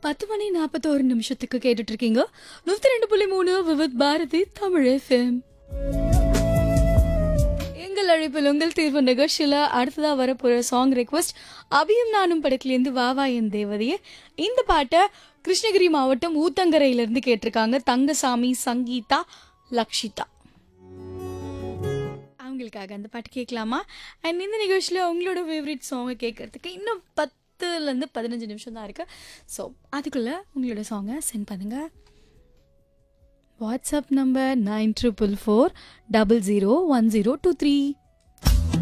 பத்து மணி நாற்பத்தோரு நிமிஷத்துக்கு கேட்டுட்டு இருக்கீங்க நூத்தி ரெண்டு புள்ளி மூணு விவித் பாரதி தமிழ் எஃப்எம் எங்கள் அழைப்பில் உங்கள் தீர்வு நிகழ்ச்சியில் அடுத்ததாக வரப்போகிற சாங் ரெக்வஸ்ட் அபியும் நானும் படத்துலேருந்து வாவா என் தேவதையே இந்த பாட்டை கிருஷ்ணகிரி மாவட்டம் ஊத்தங்கரையிலேருந்து கேட்டிருக்காங்க தங்கசாமி சங்கீதா லக்ஷிதா அவங்களுக்காக அந்த பாட்டு கேட்கலாமா அண்ட் இந்த நிகழ்ச்சியில் உங்களோட ஃபேவரட் சாங்கை கேட்கறதுக்கு இன்னும் பத்துலேருந்து பதினஞ்சு நிமிஷம் தான் இருக்குது ஸோ அதுக்குள்ளே உங்களோட சாங்கை சென்ட் பண்ணுங்கள் WhatsApp number nine triple four double zero one zero two three